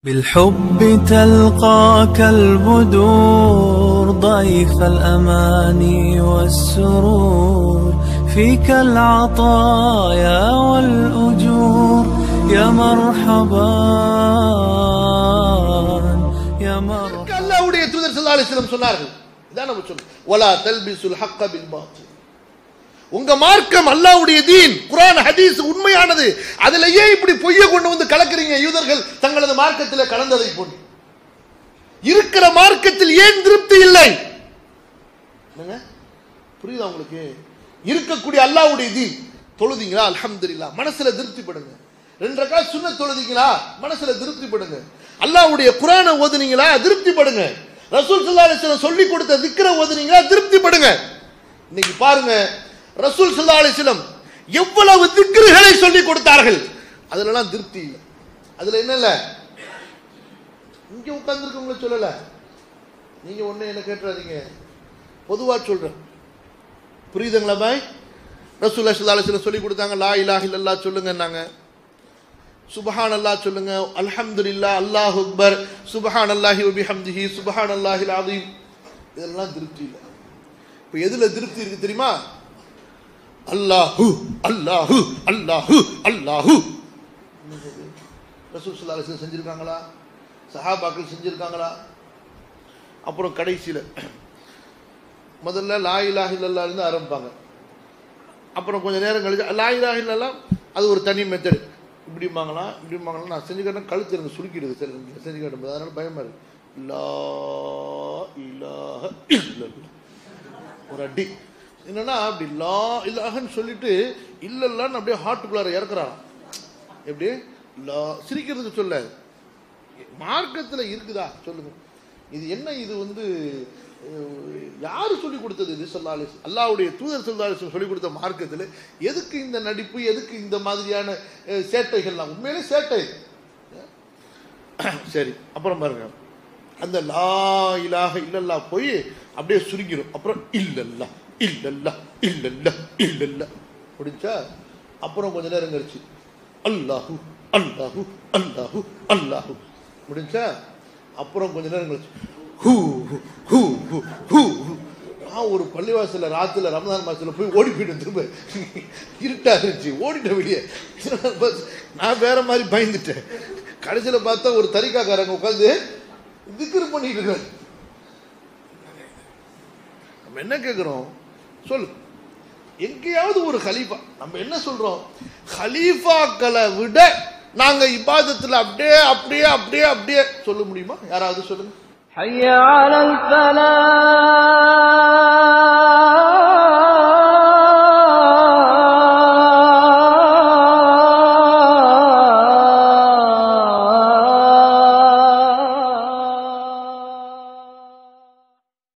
بالحب تلقاك البدور ضيف الأماني والسرور فيك العطايا والأجور يا مرحبا يا مرحبا அல்லாஹ்வுடைய தூதர் ஸல்லல்லாஹு அலைஹி வஸல்லம் சொன்னார்கள் இதான் நம்ம சொல்றோம் வலா தல்பிசுல் ஹக்க பில் பாத்தில் உங்க மார்க்கம் அல்லாஹ்வுடைய தீன் குர்ஆன் ஹதீஸ் உண்மையானது அதிலேயே இப்படி பொய்யை கொண்டு வந்து கலக்குறீங்க யூதர்கள் தங்களது மார்க்கத்தில் கலந்ததை போன்று இருக்கிற மார்க்கத்தில் ஏன் திருப்தி இல்லை என்னங்க புரியுதா உங்களுக்கு இருக்கக்கூடிய அல்லாஹ்வுடைய தீன் தொழுதீங்களா அல்ஹம்துலில்லாஹ் மனசுல திருப்திப்படுங்க ரெண்டு ரக்கா சுன்ன தொழுதீங்களா மனசுல திருப்திப்படுங்க அல்லாஹ்வுடைய குர்ஆனை ஓதுனீங்களா திருப்திப்படுங்க ரசூல் ஸல்லல்லாஹு அலைஹி வஸல்லம் சொல்லி கொடுத்த திக்ர ஓதுனீங்களா திருப்திப்படுங்க இன்னைக்கு பாருங்க ரசூல் ஸல்லல்லாஹு அலைஹி வஸல்லம் எவ்வளவு திக்ருகளை சொல்லி கொடுத்தார்கள் அதுலலாம் திருப்தி இல்லை அதுல என்ன இல்லை இங்க உட்கார்ந்துருக்கவங்கள சொல்லல நீங்க ஒண்ணு என்ன கேட்டுறாதீங்க பொதுவா சொல்றேன் புரியுதுங்களா பாய் ரசூல்லா ஸல்லல்லாஹு அலைஹி வஸல்லம் சொல்லி கொடுத்தாங்க லா இலாஹ இல்லல்லாஹ் சொல்லுங்கன்னாங்க சுபஹான் அல்லாஹ் சொல்லுங்க அல்ஹம்துலில்லாஹ் அல்லாஹ் அக்பர் சுபஹான் அல்லாஹி வபிஹம்திஹி சுபஹான் அல்லாஹில் அதீம் இதெல்லாம் திருப்தி இல்லை இப்போ எதுல திருப்தி இருக்கு தெரியுமா அல்லாஹு அல்லாஹு அல்லாஹு அல்லாஹு ரசூல் ஸல்லல்லாஹு அலைஹி வஸல்லம் செஞ்சிருக்காங்களா சஹாபாக்கள் செஞ்சிருக்காங்களா அப்புறம் கடைசியில முதல்ல லா இலாஹ இல்லல்லாஹ் இருந்து ஆரம்பிப்பாங்க அப்புறம் கொஞ்சம் நேரம் கழிச்சு லா இலாஹ இல்லல்லாஹ் அது ஒரு தனி மெத்தடு இப்படிம்பாங்களா இப்படிம்பாங்களா நான் செஞ்சு கேட்டேன் கழுத்து எனக்கு சுருக்கிடுது சரி நீங்க செஞ்சு கேட்டும்போது அதனால பயமா இருக்கு லா இலாஹ இல்லல்லாஹ் ஒரு அடி என்னன்னா அப்படி லா இல்லாஹன்னு சொல்லிட்டு இல்லல்லான்னு அப்படியே ஹார்ட்டுக்குள்ளார இறக்குறாராம் எப்படி லா சிரிக்கிறதுக்கு சொல்ல மார்க்கத்தில் இருக்குதா சொல்லுங்க இது என்ன இது வந்து அஹ், யாரு சொல்லி கொடுத்தது இது சொல்லா அலிஸ் அல்லாவுடைய தூதர் சொல்லா அலிஸ் சொல்லி கொடுத்த மார்க்கத்தில் எதுக்கு இந்த நடிப்பு எதுக்கு இந்த மாதிரியான அஹ், சேட்டைகள்லாம் உண்மையிலே சேட்டை சரி அப்புறம் பாருங்க அந்த லா இலாஹ இல்லல்லா போய் அப்படியே சுருங்கிடும் அப்புறம் இல்லல்லா இல்லல்லா இல்லல்லா இல்லல்லா முடிஞ்சா அப்புறம் கொஞ்ச நேரம் கழிச்சு அல்லாஹு அல்லாஹு அல்லாஹு அல்லாஹு முடிஞ்சா அப்புறம் கொஞ்ச நேரம் கழிச்சு ஹூ ஹூ ஹூ ஹூ ஹூ ஹூ. நான் ஒரு பள்ளிவாசல்ல ராத்துல ரமதான் மாசத்துல போய் ஓடி போயிட்டு திரும்ப இருட்டா இருந்துச்சு ஓடிட்டேன் வெளியே நான் வேற மாதிரி பயந்துட்டேன் கடைசியில பார்த்தா ஒரு தறிக்காக்காரங்க உட்காந்து திக்ரு பண்ணிட்டு இருக்காரு நம்ம என்ன கேட்கிறோம் சொல்லு எங்கேயாவது ஒரு ஹலீஃபா நம்ம என்ன சொல்றோம் ஹலீஃபாக்களை விட நாங்க இபாதத்துல அப்படியே அப்படியே அப்படியே அப்படியே சொல்ல முடியுமா யாராவது சொல்லுங்க حي على الفلاح